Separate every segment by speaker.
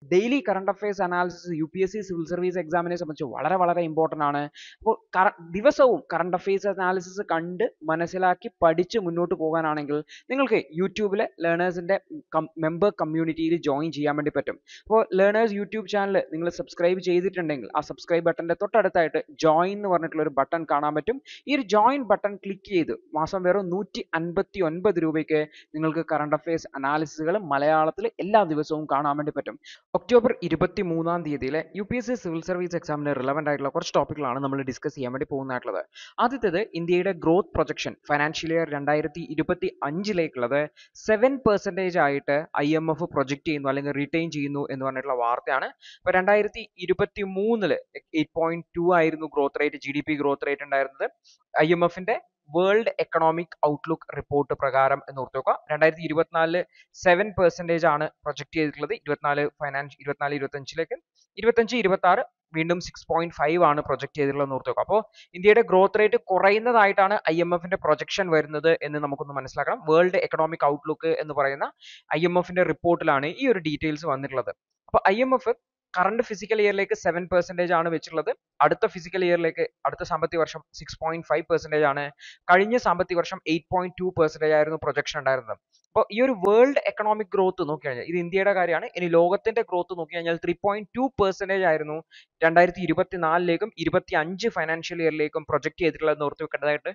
Speaker 1: daily current affairs analysis U P S C civil service എക്സാമിനെ സംബന്ധിച്ച് വളരെ വളരെ ഇമ്പോർട്ടൻ്റ് ആണ് അപ്പോൾ കറ ദിവസവും കറണ്ട് അഫയേഴ്സ് അനാലിസിസ് കണ്ട് മനസ്സിലാക്കി പഠിച്ച് മുന്നോട്ട് പോകാനാണെങ്കിൽ നിങ്ങൾക്ക് യൂട്യൂബിലെ ലേണേഴ്സിൻ്റെ മെമ്പർ കമ്മ്യൂണിറ്റിയിൽ ജോയിൻ ചെയ്യാൻ വേണ്ടി പറ്റും അപ്പോൾ ലേണേഴ്സ് യൂട്യൂബ് ചാനൽ നിങ്ങൾ സബ്സ്ക്രൈബ് ചെയ്തിട്ടുണ്ടെങ്കിൽ ആ സബ്സ്ക്രൈബ് ബട്ടൻ്റെ തൊട്ടടുത്തായിട്ട് ജോയിൻ എന്ന് പറഞ്ഞിട്ടുള്ള ഒരു ബട്ടൺ കാണാൻ പറ്റും ഈ ഒരു ജോയിൻ ബട്ടൺ ക്ലിക്ക് ചെയ്ത് മാസം വെറും നൂറ്റി അൻപത്തി ഒൻപത് രൂപയ്ക്ക് നിങ്ങൾക്ക് കറണ്ട് അഫയേഴ്സ് അനാലിസിസുകൾ മലയാളത്തിൽ എല്ലാ ദിവസവും കാണാൻ വേണ്ടി പറ്റും ഒക്ടോബർ ഇരുപത്തി മൂന്നാം തീയതിയിലെ U P S C civil service എക്സാമിന് റിലവൻ്റ് ആയിട്ടുള്ള കുറച്ച് ടോപ്പിക്കുകളാണ് നമ്മൾ ഡിസ്കസ് ചെയ്യാൻ വേണ്ടി പോകുന്നതായിട്ടുള്ളത് ആദ്യത്തേത് ഇന്ത്യയുടെ ഗ്രോത്ത് പ്രൊജക്ഷൻ ഫൈനാൻഷ്യൽ ഇയർ രണ്ടായിരത്തി ഇരുപത്തി അഞ്ചിലേക്കുള്ളത് സെവൻ പെർസെൻറ്റേജ് ആയിട്ട് ഐ എം എഫ് പ്രൊജക്റ്റ് ചെയ്യുന്നു അല്ലെങ്കിൽ റിട്ടൈൻ ചെയ്യുന്നു എന്ന് പറഞ്ഞിട്ടുള്ള വാർത്തയാണ് ഇപ്പോൾ രണ്ടായിരത്തി ഇരുപത്തി മൂന്നില് എയ്റ്റ് പോയിന്റ് ടു ആയിരുന്നു growth rate G D P growth rate ഉണ്ടായിരുന്നത് ഐ എം എഫിന്റെ വേൾഡ് എക്കണോമിക് ഔട്ട്ലുക്ക് റിപ്പോർട്ട് പ്രകാരം എന്ന് ഓർത്ത് നോക്കുക രണ്ടായിരത്തി ഇരുപത്തിനാലില് സെവൻ പെർസെൻറ്റേജ് ആണ് പ്രൊജക്ട് ചെയ്തിട്ടുള്ളത് ഇരുപത്തിനാല് ഫൈനാൻസ് ഇരുപത്തിനാല് ഇരുപത്തഞ്ചിലേക്ക് ഇരുപത്തഞ്ച് ഇരുപത്തി ആറ് വീണ്ടും സിക്സ് പോയിന്റ് ഫൈവ് ആണ് പ്രൊജക്ട് ചെയ്തിട്ടുള്ളത് ഓർത്ത് നോക്കുക അപ്പോൾ ഇന്ത്യയുടെ ഗ്രോത്ത് റേറ്റ് കുറയുന്നതായിട്ടാണ് ഐ എം എഫിന്റെ പ്രൊജക്ഷൻ വരുന്നത് എന്ന് നമുക്കൊന്ന് മനസ്സിലാക്കണം വേൾഡ് എക്കണോമിക് ഔട്ട്ലുക്ക് എന്ന് പറയുന്ന ഐ എം എഫിന്റെ റിപ്പോർട്ടിലാണ് ഈ ഒരു ഡീറ്റെയിൽസ് വന്നിട്ടുള്ളത് അപ്പോൾ I M F current physical ഇയറിലേക്ക് സെവൻ പെർസെൻറ്റേജ് ആണ് വെച്ചിട്ടുള്ളത് അടുത്ത ഫിസിക്കൽ ഇയറിലേക്ക് അടുത്ത സാമ്പത്തിക വർഷം സിക്സ് പോയിന്റ് ഫൈവ് പെർസെൻറ്റേജ് ആണ് കഴിഞ്ഞ സാമ്പത്തിക വർഷം എയ്റ്റ് പോയിന്റ് ടു പെർസെൻറ്റേജ് ആയിരുന്നു പ്രൊജക്ഷൻ ഉണ്ടായിരുന്നത് അപ്പോൾ ഈ ഒരു വേൾഡ് എക്കണോമിക് ഗ്രോത്ത് നോക്കി കഴിഞ്ഞാൽ ഇത് ഇന്ത്യയുടെ കാര്യമാണ് ഇനി ലോകത്തിന്റെ ഗ്രോത്ത് നോക്കി കഴിഞ്ഞാൽ ത്രീ പോയിന്റ് ടു പെർസെൻറ്റേജ് ആയിരുന്നു രണ്ടായിരത്തി ഇരുപത്തിനാലിലേക്കും ഇരുപത്തി അഞ്ച് ഫൈനാൻഷ്യൽ ഇയറിലേക്കും പ്രൊജക്ട് ചെയ്തിട്ടുള്ളതെന്ന് ഓർത്ത് വെക്കേണ്ടതായിട്ട്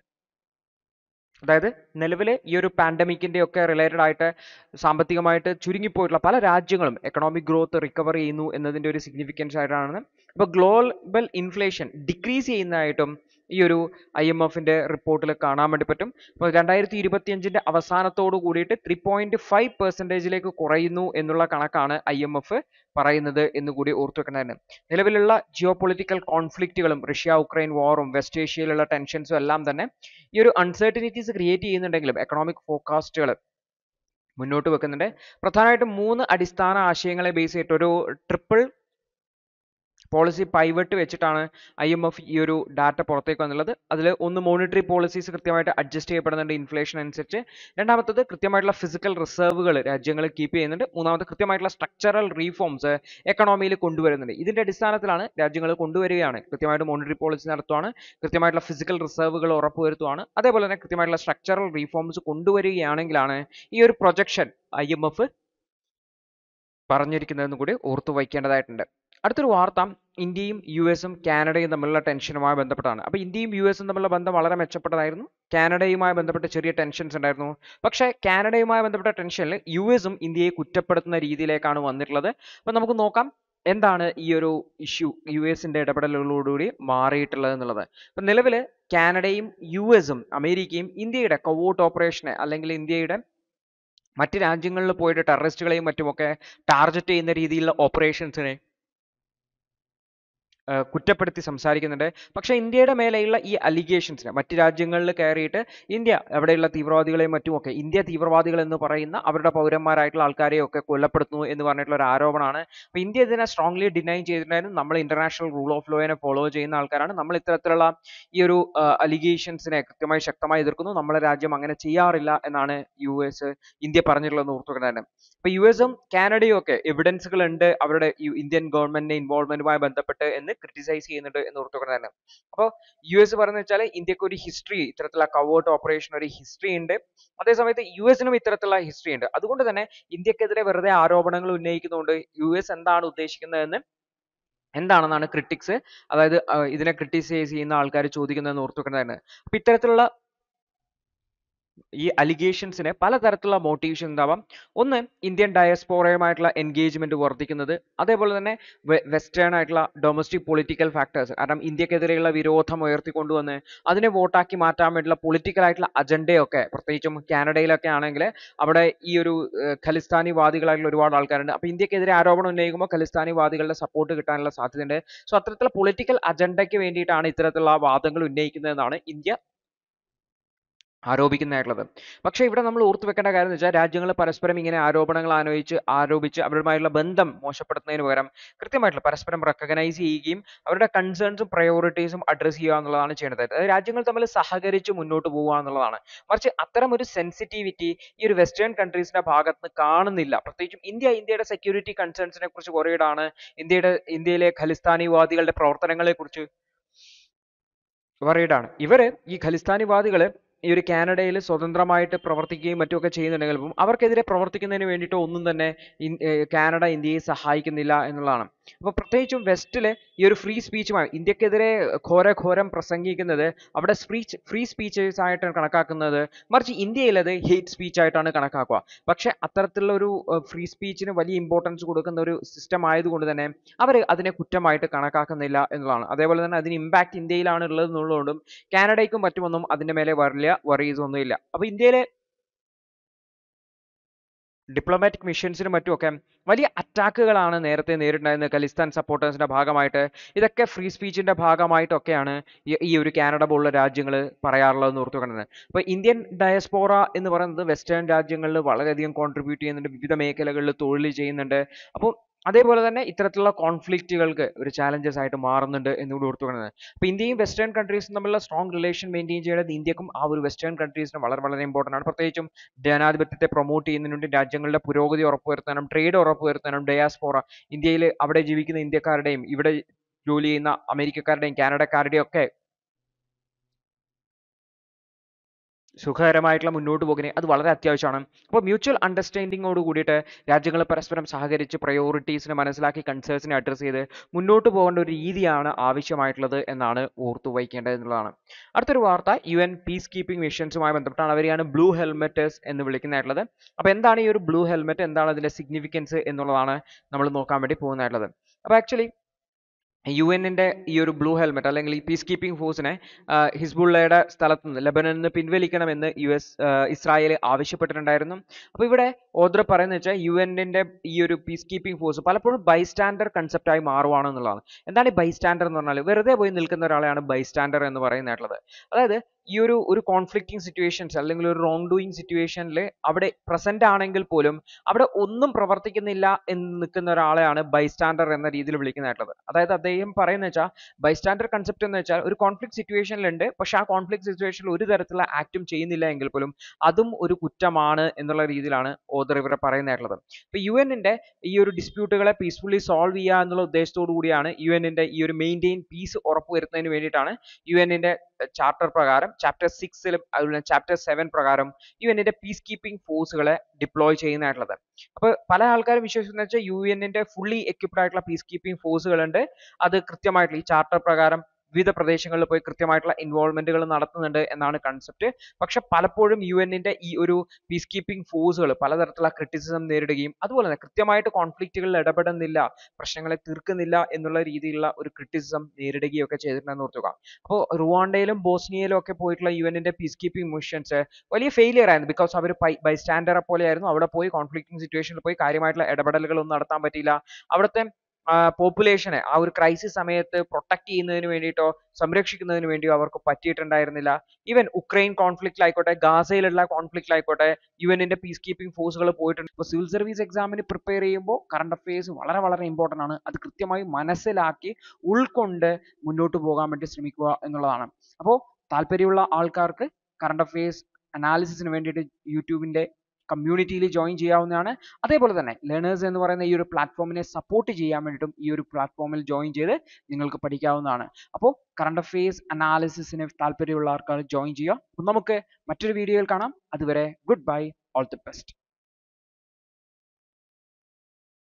Speaker 1: അതായത് നിലവിലെ ഈ ഒരു പാൻഡമിക്കിന്റെ ഒക്കെ റിലേറ്റഡ് ആയിട്ട് സാമ്പത്തികമായിട്ട് ചുരുങ്ങിപ്പോയിട്ടുള്ള പല രാജ്യങ്ങളും എക്കണോമിക് ഗ്രോത്ത് റിക്കവർ ചെയ്യുന്നു എന്നതിന്റെ ഒരു സിഗ്നിഫിക്കൻസ് ആയിട്ടാണ് അപ്പോൾ ഗ്ലോബൽ ഇൻഫ്ലേഷൻ ഡിക്രീസ് ചെയ്യുന്നതായിട്ടും ഈ ഒരു ഐ എം എഫിന്റെ റിപ്പോർട്ടിൽ കാണാൻ വേണ്ടി പറ്റും അപ്പോൾ രണ്ടായിരത്തി ഇരുപത്തിയഞ്ചിന്റെ അവസാനത്തോട് കൂടിയിട്ട് ത്രീ പോയിന്റ് ഫൈവ് പെർസെൻറ്റേജിലേക്ക് കുറയുന്നു എന്നുള്ള കണക്കാണ് ഐ എം എഫ് പറയുന്നത് എന്ന് കൂടി ഓർത്തു വെക്കേണ്ടതാണ് നിലവിലുള്ള ജിയോ പൊളിറ്റിക്കൽ കോൺഫ്ലിക്റ്റുകളും റഷ്യ ഉക്രൈൻ വാറും വെസ്റ്റ് ഏഷ്യയിലുള്ള ടെൻഷൻസും എല്ലാം തന്നെ ഈ ഒരു അൺസർട്ടനിറ്റീസ് ക്രിയേറ്റ് ചെയ്യുന്നുണ്ടെങ്കിലും എക്കണോമിക് ഫോർകാസ്റ്റുകൾ മുന്നോട്ട് വെക്കുന്നുണ്ട് പ്രധാനമായിട്ടും മൂന്ന് അടിസ്ഥാന ആശയങ്ങളെ ബേസ് ചെയ്തിട്ട് ഒരു ട്രിപ്പിൾ പോളിസി പൈവറ്റ് വെച്ചിട്ടാണ് ഐ എം എഫ് ഈ ഒരു ഡാറ്റ പുറത്തേക്ക് വന്നുള്ളത് അതിൽ ഒന്ന് മോണിറ്ററി പോളിസീസ് കൃത്യമായിട്ട് അഡ്ജസ്റ്റ് ചെയ്യപ്പെടുന്നുണ്ട് ഇൻഫ്ലേഷൻ അനുസരിച്ച് രണ്ടാമത്തത് കൃത്യമായിട്ടുള്ള ഫിസിക്കൽ റിസർവുകൾ രാജ്യങ്ങൾ കീപ്പ് ചെയ്യുന്നുണ്ട് മൂന്നാമത് കൃത്യമായിട്ടുള്ള സ്ട്രക്ചറൽ റീഫോംസ് എക്കണോമിയിൽ കൊണ്ടുവരുന്നുണ്ട് ഇതിന്റെ അടിസ്ഥാനത്തിലാണ് രാജ്യങ്ങൾ കൊണ്ടുവരികയാണ് കൃത്യമായിട്ട് മോണിറ്ററി പോളിസി നടത്തുവാണ് കൃത്യമായിട്ടുള്ള ഫിസിക്കൽ റിസർവുകൾ ഉറപ്പുവരുത്തുവാണ് അതേപോലെ തന്നെ കൃത്യമായിട്ടുള്ള സ്ട്രക്ചറൽ റീഫോംസ് കൊണ്ടുവരികയാണെങ്കിലാണ് ഈ ഒരു പ്രൊജക്ഷൻ ഐ എം എഫ് പറഞ്ഞിരിക്കുന്നതെന്ന് കൂടി ഓർത്തു വയ്ക്കേണ്ടതായിട്ടുണ്ട് അടുത്തൊരു വാർത്ത ഇന്ത്യയും യു എസും കാനഡയും തമ്മിലുള്ള ടെൻഷനുമായി ബന്ധപ്പെട്ടാണ് അപ്പോൾ ഇന്ത്യയും യു എസും തമ്മിലുള്ള ബന്ധം വളരെ മെച്ചപ്പെട്ടതായിരുന്നു കാനഡയുമായി ബന്ധപ്പെട്ട് ചെറിയ ടെൻഷൻസ് ഉണ്ടായിരുന്നു പക്ഷേ കാനഡയുമായി ബന്ധപ്പെട്ട ടെൻഷനിൽ യു എസും ഇന്ത്യയെ കുറ്റപ്പെടുത്തുന്ന രീതിയിലേക്കാണ് വന്നിട്ടുള്ളത് അപ്പോൾ നമുക്ക് നോക്കാം എന്താണ് ഈ ഒരു ഇഷ്യൂ യു എസിന്റെ ഇടപെടലുകളോടുകൂടി മാറിയിട്ടുള്ളത് എന്നുള്ളത് അപ്പം നിലവിൽ കാനഡയും യു എസും അമേരിക്കയും ഇന്ത്യയുടെ കവോട്ട് ഓപ്പറേഷനെ അല്ലെങ്കിൽ ഇന്ത്യയുടെ മറ്റ് രാജ്യങ്ങളിൽ പോയിട്ട് ടെററിസ്റ്റുകളെയും മറ്റുമൊക്കെ ടാർഗറ്റ് ചെയ്യുന്ന രീതിയിലുള്ള ഓപ്പറേഷൻസിനെ കുറ്റപ്പെടുത്തി സംസാരിക്കുന്നുണ്ട് പക്ഷേ ഇന്ത്യയുടെ മേലെയുള്ള ഈ അലിഗേഷൻസിനെ മറ്റ് രാജ്യങ്ങളിൽ കയറിയിട്ട് ഇന്ത്യ അവിടെയുള്ള തീവ്രവാദികളെയും മറ്റുമൊക്കെ ഇന്ത്യ തീവ്രവാദികൾ എന്ന് പറയുന്ന അവരുടെ പൗരന്മാരായിട്ടുള്ള ആൾക്കാരെയൊക്കെ കൊല്ലപ്പെടുത്തുന്നു എന്ന് പറഞ്ഞിട്ടുള്ള ഒരു ആരോപണമാണ് അപ്പോൾ ഇന്ത്യ ഇതിനെ സ്ട്രോങ്ലി ഡിനൈ ചെയ്തിട്ടുണ്ടായിരുന്നു നമ്മൾ ഇന്റർനാഷണൽ റൂൾ ഓഫ് ലോയെ ഫോളോ ചെയ്യുന്ന ആൾക്കാരാണ് നമ്മൾ ഇത്തരത്തിലുള്ള ഈ ഒരു അലിഗേഷൻസിനെ കൃത്യമായി ശക്തമായി എതിർക്കുന്നു നമ്മളെ രാജ്യം അങ്ങനെ ചെയ്യാറില്ല എന്നാണ് യു എസ് ഇന്ത്യ പറഞ്ഞിട്ടുള്ളത് ഓർത്തുകൊണ്ടാണ് ഇപ്പൊ യു എസും കാനഡയും ഒക്കെ എവിഡൻസുകൾ ഉണ്ട് അവരുടെ ഇന്ത്യൻ ഗവൺമെന്റിന്റെ ഇൻവോൾവ്മെന്റുമായി ബന്ധപ്പെട്ട് എന്ന് ക്രിട്ടിസൈസ് ചെയ്യുന്നുണ്ട് എന്ന് ഓർത്തുകൊണ്ടാണ് അപ്പോൾ യു എസ് പറയുന്നത് വെച്ചാൽ ഇന്ത്യക്ക് ഒരു ഹിസ്റ്ററി ഇത്തരത്തിലുള്ള കവേർട്ട് ഓപ്പറേഷൻ ഒരു ഹിസ്റ്ററി ഉണ്ട് അതേസമയത്ത് യു എസിനും ഇത്തരത്തിലുള്ള ഹിസ്റ്ററി ഉണ്ട് അതുകൊണ്ട് തന്നെ ഇന്ത്യക്കെതിരെ വെറുതെ ആരോപണങ്ങൾ ഉന്നയിക്കുന്നുണ്ട് യു എസ് എന്താണ് ഉദ്ദേശിക്കുന്നതെന്ന് എന്താണെന്നാണ് ക്രിട്ടിക്സ് അതായത് ഇതിനെ ക്രിട്ടിസൈസ് ചെയ്യുന്ന ആൾക്കാർ ചോദിക്കുന്നതെന്ന് ഓർത്തുവെക്കേണ്ടതാണ് അപ്പൊ ഇത്തരത്തിലുള്ള ഈ അലിഗേഷൻസിന് പലതരത്തിലുള്ള മോട്ടിവേഷൻ ഉണ്ടാവാം ഒന്ന് ഇന്ത്യൻ ഡയസ്പോറയുമായിട്ടുള്ള എൻഗേജ്മെന്റ് വർദ്ധിക്കുന്നത് അതേപോലെ തന്നെ വെസ്റ്റേൺ ആയിട്ടുള്ള ഡൊമസ്റ്റിക് പൊളിറ്റിക്കൽ ഫാക്ടേഴ്സ് കാരണം ഇന്ത്യക്കെതിരെയുള്ള വിരോധം ഉയർത്തിക്കൊണ്ടുവന്ന് അതിനെ വോട്ടാക്കി മാറ്റാൻ വേണ്ടിയുള്ള പൊളിറ്റിക്കൽ ആയിട്ടുള്ള അജണ്ടയൊക്കെ പ്രത്യേകിച്ചും കാനഡയിലൊക്കെ ആണെങ്കിൽ അവിടെ ഈ ഒരു ഖലിസ്ഥാനി വാദികളായിട്ടുള്ള ഒരുപാട് ആൾക്കാരുണ്ട് അപ്പോൾ ഇന്ത്യക്കെതിരെ ആരോപണം ഉന്നയിക്കുമ്പോൾ ഖലിസ്ഥാനി വാദികളുടെ സപ്പോർട്ട് കിട്ടാനുള്ള സാധ്യതയുണ്ട് സോ അത്തരത്തിലുള്ള പൊളിറ്റിക്കൽ അജണ്ടയ്ക്ക് വേണ്ടിയിട്ടാണ് ഇത്തരത്തിലുള്ള വാദങ്ങൾ ഉന്നയിക്കുന്നതെന്നാണ് ഇന്ത്യ ആരോപിക്കുന്നതായിട്ടുള്ളത് പക്ഷേ ഇവിടെ നമ്മൾ ഓർത്തു വെക്കേണ്ട കാര്യം എന്ന് വെച്ചാൽ രാജ്യങ്ങൾ പരസ്പരം ഇങ്ങനെ ആരോപണങ്ങൾ ആലോചിച്ച് ആരോപിച്ച് അവരുമായുള്ള ബന്ധം മോശപ്പെടുത്തുന്നതിന് പകരം കൃത്യമായിട്ടുള്ള പരസ്പരം റെക്കഗ്നൈസ് ചെയ്യുകയും അവരുടെ കൺസേൺസും പ്രയോറിറ്റീസും അഡ്രസ്സ് ചെയ്യുക എന്നുള്ളതാണ് ചെയ്യുന്നത് അതായത് രാജ്യങ്ങൾ തമ്മിൽ സഹകരിച്ച് മുന്നോട്ട് പോകുക എന്നുള്ളതാണ് മറിച്ച് അത്തരം ഒരു സെൻസിറ്റിവിറ്റി ഈ ഒരു വെസ്റ്റേൺ കൺട്രീസിന്റെ ഭാഗത്ത് നിന്ന് കാണുന്നില്ല പ്രത്യേകിച്ചും ഇന്ത്യ ഇന്ത്യയുടെ സെക്യൂരിറ്റി കൺസേൺസിനെ കുറിച്ച് കുറേയിടാണ് ഇന്ത്യയുടെ ഇന്ത്യയിലെ ഖലിസ്ഥാനിവാദികളുടെ പ്രവർത്തനങ്ങളെ കുറിച്ച് worried ആണ് ഇവര് ഈ ഖലിസ്ഥാനിവാദികള് ഈ ഒരു കാനഡയിൽ സ്വതന്ത്രമായിട്ട് പ്രവർത്തിക്കുകയും മറ്റുമൊക്കെ ചെയ്യുന്നുണ്ടെങ്കിൽ പോലും അവർക്കെതിരെ പ്രവർത്തിക്കുന്നതിന് വേണ്ടിയിട്ട് ഒന്നും തന്നെ ഇൻ- ഏർ കാനഡ ഇന്ത്യയെ സഹായിക്കുന്നില്ല എന്നുള്ളതാണ് അപ്പോൾ പ്രത്യേകിച്ചും വെസ്റ്റില് ഈ ഒരു ഫ്രീ സ്പീച്ചുമായി ഇന്ത്യക്കെതിരെ ഘോരഘോരം പ്രസംഗിക്കുന്നത് അവിടെ ഫ്രീ ഫ്രീ സ്പീച്ചേഴ്സ് ആയിട്ടാണ് കണക്കാക്കുന്നത് മറിച്ച് ഇന്ത്യയിൽ അത് ഹേറ്റ് സ്പീച്ച് ആയിട്ടാണ് കണക്കാക്കുക പക്ഷെ അത്തരത്തിലുള്ള ഒരു ഫ്രീ സ്പീച്ചിന് വലിയ ഇമ്പോർട്ടൻസ് കൊടുക്കുന്ന ഒരു സിസ്റ്റം ആയതുകൊണ്ട് തന്നെ അവർ അതിനെ കുറ്റമായിട്ട് കണക്കാക്കുന്നില്ല എന്നുള്ളതാണ് അതേപോലെ തന്നെ അതിന് ഇമ്പാക്ട് ഇന്ത്യയിലാണ് ഉള്ളത് എന്നുള്ളതുകൊണ്ടും കാനഡയ്ക്കും മറ്റുമൊന്നും അതിന്റെ മേലെ വരില്ല വറീസ് ഒന്നുമില്ല അപ്പോൾ ഇന്ത്യയിലെ ഡിപ്ലോമാറ്റിക് മിഷൻസിനും മറ്റുമൊക്കെ വലിയ അറ്റാക്കുകളാണ് നേരത്തെ നേരിട്ടുണ്ടായിരുന്നത് ഖലിസ്ഥാൻ സപ്പോർട്ടേഴ്സിന്റെ ഭാഗമായിട്ട് ഇതൊക്കെ ഫ്രീ സ്പീച്ചിന്റെ ഭാഗമായിട്ടൊക്കെയാണ് ഈ ഈ ഒരു കാനഡ പോലുള്ള രാജ്യങ്ങൾ പറയാറുള്ളതെന്ന് ഓർത്തു വെക്കേണ്ടത് അപ്പോൾ ഇന്ത്യൻ ഡയസ്പോറ എന്ന് പറയുന്നത് വെസ്റ്റേൺ രാജ്യങ്ങളിൽ വളരെയധികം കോൺട്രിബ്യൂട്ട് ചെയ്യുന്നുണ്ട് വിവിധ മേഖലകളിൽ തൊഴിൽ ചെയ്യുന്നുണ്ട് അപ്പോൾ അതേപോലെ തന്നെ ഇത്തരത്തിലുള്ള കോൺഫ്ലിക്റ്റുകൾക്ക് ഒരു ചാലഞ്ചസ് ആയിട്ട് മാറുന്നുണ്ട് എന്നുകൂടി ഓർത്തു വെക്കുന്നത് അപ്പോൾ ഇന്ത്യയും വെസ്റ്റേൺ കൺട്രീസും തമ്മിലുള്ള സ്ട്രോങ് റിലേഷൻ മെയിൻറ്റെയിൻ ചെയ്യേണ്ടത് ഇന്ത്യക്കും ആ ഒരു വെസ്റ്റേൺ കൺട്രീസിന് വളരെ വളരെ ഇമ്പോർട്ടൻ്റ് ആണ് പ്രത്യേകിച്ചും ജനാധിപത്യത്തെ പ്രൊമോട്ട് ചെയ്യുന്നതിന് വേണ്ടി രാജ്യങ്ങളുടെ പുരോഗതി ഉറപ്പുവരുത്താനും ട്രേഡ് ഉറപ്പുവരുത്താനും ഡയാസ്പോറ ഇന്ത്യയിൽ അവിടെ ജീവിക്കുന്ന ഇന്ത്യക്കാരുടെയും ഇവിടെ ജോലി ചെയ്യുന്ന അമേരിക്കക്കാരുടെയും കാനഡക്കാരുടെയും ഒക്കെ സുഖകരമായിട്ടുള്ള മുന്നോട്ട് പോകിനെ അത് വളരെ അത്യാവശ്യമാണ് അപ്പോൾ മ്യൂച്വൽ അണ്ടർസ്റ്റാൻഡിങ്ങോട് കൂടിയിട്ട് രാജ്യങ്ങൾ പരസ്പരം സഹകരിച്ച് പ്രയോറിറ്റീസിനെ മനസ്സിലാക്കി കൺസേൺസിനെ അഡ്രസ്സ് ചെയ്ത് മുന്നോട്ട് പോകേണ്ട ഒരു രീതിയാണ് ആവശ്യമായിട്ടുള്ളത് എന്നാണ് ഓർത്തു വയ്ക്കേണ്ടത് എന്നുള്ളതാണ് അടുത്തൊരു വാർത്ത യു എൻ പീസ് കീപ്പിംഗ് മിഷൻസുമായി ബന്ധപ്പെട്ടാണ് അവരെയാണ് ബ്ലൂ ഹെൽമെറ്റേഴ്സ് എന്ന് വിളിക്കുന്നതായിട്ടുള്ളത് അപ്പോൾ എന്താണ് ഈ ഒരു ബ്ലൂ ഹെൽമെറ്റ് എന്താണ് അതിന്റെ സിഗ്നിഫിക്കൻസ് എന്നുള്ളതാണ് നമ്മൾ നോക്കാൻ വേണ്ടി പോകുന്നതായിട്ടുള്ളത് അപ്പോൾ ആക്ച്വലി യു എന്നിന്റെ ഈ ഒരു ബ്ലൂ ഹെൽമെറ്റ് അല്ലെങ്കിൽ ഈ പീസ് കീപ്പിംഗ് ഫോഴ്സിനെ ഹിസ്ബുള്ളയുടെ സ്ഥലത്ത് നിന്ന് ലെബനനിൽ നിന്ന് പിൻവലിക്കണമെന്ന് യു എസ് ഇസ്രായേൽ ആവശ്യപ്പെട്ടിട്ടുണ്ടായിരുന്നു അപ്പോൾ ഇവിടെ ഓദ്ര പറയുന്നത് വെച്ചാൽ യു എന്നിന്റെ ഈ ഒരു പീസ് കീപ്പിംഗ് ഫോഴ്സ് പലപ്പോഴും ബൈസ്റ്റാൻഡർ കൺസെപ്റ്റായി മാറുവാണ് എന്നുള്ളതാണ് എന്താണ് ഈ ബൈസ്റ്റാൻഡർ എന്ന് പറഞ്ഞാൽ വെറുതെ പോയി നിൽക്കുന്ന ഒരാളെയാണ് ബൈസ്റ്റാൻഡർ എന്ന് പറയുന്നതായിട്ടുള്ളത് അതായത് ഈ ഒരു ഒരു കോൺഫ്ലിക്റ്റിംഗ് സിറ്റുവേഷൻസ് അല്ലെങ്കിൽ ഒരു റോങ് ഡൂയിങ് സിറ്റുവേഷനിൽ അവിടെ പ്രസന്റ് ആണെങ്കിൽ പോലും അവിടെ ഒന്നും പ്രവർത്തിക്കുന്നില്ല എന്ന് നിൽക്കുന്ന ഒരാളെയാണ് ബൈസ്റ്റാൻഡർ എന്ന രീതിയിൽ വിളിക്കുന്നതായിട്ടുള്ളത് അതായത് അദ്ദേഹം പറയുന്നത് വെച്ചാൽ ബൈസ്റ്റാൻഡർ കൺസെപ്റ്റ് എന്ന് വെച്ചാൽ ഒരു കോൺഫ്ലിക്ട് സിറ്റുവേഷനിലുണ്ട് പക്ഷെ ആ കോൺഫ്ലിക്ട് സിറ്റുവേഷനിൽ ഒരു തരത്തിലുള്ള ആക്റ്റും ചെയ്യുന്നില്ല എങ്കിൽ പോലും അതും ഒരു കുറ്റമാണ് എന്നുള്ള രീതിയിലാണ് ഓദർ ഇവരെ പറയുന്നതായിട്ടുള്ളത് ഇപ്പൊ യു എന്നിന്റെ ഈ ഒരു ഡിസ്പ്യൂട്ടുകളെ പീസ്ഫുള്ളി സോൾവ് ചെയ്യുക എന്നുള്ള ഉദ്ദേശത്തോടു കൂടിയാണ് യു എന്നിന്റെ ഈ ഒരു മെയിൻറ്റെയിൻ പീസ് ഉറപ്പുവരുത്തുന്നതിന് വേണ്ടിയിട്ടാണ് യു എന്നിന്റെ ചാർട്ടർ പ്രകാരം ചാപ്റ്റർ സിക്സിലും അതുപോലെ ചാപ്റ്റർ സെവൻ പ്രകാരം യു എന്നിന്റെ പീസ് കീപ്പിംഗ് ഫോഴ്സുകളെ ഡിപ്ലോയ് ചെയ്യുന്നതായിട്ടുള്ളത് അപ്പോൾ പല ആൾക്കാരും വിശ്വസിക്കുന്നത് വെച്ചാൽ യു എന്നിന്റെ ഫുള്ളി എക്യുപ്ഡ് ആയിട്ടുള്ള പീസ് കീപ്പിംഗ് ഫോഴ്സുകളുണ്ട് അത് കൃത്യമായിട്ടുള്ള ഈ ചാർട്ടർ പ്രകാരം വിവിധ പ്രദേശങ്ങളിൽ പോയി കൃത്യമായിട്ടുള്ള ഇൻവോൾവ്മെന്റുകൾ നടത്തുന്നുണ്ട് എന്നാണ് കൺസെപ്റ്റ് പക്ഷെ പലപ്പോഴും യു എന്നിന്റെ ഈ ഒരു പീസ് കീപ്പിംഗ് ഫോഴ്സുകൾ പലതരത്തിലുള്ള ക്രിറ്റിസിസം നേരിടുകയും അതുപോലെ തന്നെ കൃത്യമായിട്ട് കോൺഫ്ലിക്റ്റുകളിൽ ഇടപെടുന്നില്ല പ്രശ്നങ്ങളെ തീർക്കുന്നില്ല എന്നുള്ള രീതിയിലുള്ള ഒരു ക്രിറ്റിസിസം നേരിടുകയും ഒക്കെ ചെയ്തിട്ടുണ്ടെന്ന് ഓർത്തുക അപ്പോൾ റുവാണ്ടയിലും ബോസ്നിയയിലും ഒക്കെ പോയിട്ടുള്ള യു എന്നിന്റെ പീസ് കീപ്പിംഗ് മിഷൻസ് വലിയ ഫെയിലിയർ ആയിരുന്നു ബിക്കോസ് അവർ ബൈ സ്റ്റാൻഡറെ പോലെയായിരുന്നു അവിടെ പോയി കോൺഫ്ലിക്റ്റിംഗ് സിറ്റുവേഷനിൽ പോയി കാര്യമായിട്ടുള്ള ഇടപെടലുകളൊന്നും നടത്താൻ പറ്റിയില്ല അവിടുത്തെ പോപ്പുലേഷനെ ആ ഒരു ക്രൈസിസ് സമയത്ത് പ്രൊട്ടക്ട് ചെയ്യുന്നതിന് വേണ്ടിയിട്ടോ സംരക്ഷിക്കുന്നതിന് വേണ്ടിയോ അവർക്ക് പറ്റിയിട്ടുണ്ടായിരുന്നില്ല ഈവൻ ഉക്രൈൻ കോൺഫ്ലിക്റ്റിലായിക്കോട്ടെ ഗാസയിലുള്ള കോൺഫ്ലിക്റ്റിലായിക്കോട്ടെ യു എന്നിന്റെ പീസ് കീപ്പിംഗ് ഫോഴ്സുകൾ പോയിട്ടുണ്ട് ഇപ്പോൾ സിവിൽ സർവീസ് എക്സാമിന് പ്രിപ്പയർ ചെയ്യുമ്പോൾ കറണ്ട് അഫയേഴ്സ് വളരെ വളരെ ഇമ്പോർട്ടൻ്റ് ആണ് അത് കൃത്യമായി മനസ്സിലാക്കി ഉൾക്കൊണ്ട് മുന്നോട്ട് പോകാൻ വേണ്ടി ശ്രമിക്കുക എന്നുള്ളതാണ് അപ്പോൾ താല്പര്യമുള്ള ആൾക്കാർക്ക് കറണ്ട് അഫയേഴ്സ് അനാലിസിസിന് വേണ്ടിയിട്ട് യൂട്യൂബിന്റെ കമ്മ്യൂണിറ്റിയിൽ ജോയിൻ ചെയ്യാവുന്നതാണ് അതേപോലെ തന്നെ ലേണേഴ്സ് എന്ന് പറയുന്ന ഈ ഒരു പ്ലാറ്റ്ഫോമിനെ സപ്പോർട്ട് ചെയ്യാൻ വേണ്ടിയിട്ടും ഈ ഒരു പ്ലാറ്റ്ഫോമിൽ ജോയിൻ ചെയ്ത് നിങ്ങൾക്ക് പഠിക്കാവുന്നതാണ് അപ്പോൾ കറണ്ട് അഫയേഴ്സ് അനാലിസിസിന് താല്പര്യമുള്ള ആൾക്കാർ ജോയിൻ ചെയ്യുക അപ്പം നമുക്ക് മറ്റൊരു വീഡിയോയിൽ കാണാം അതുവരെ goodbye all the best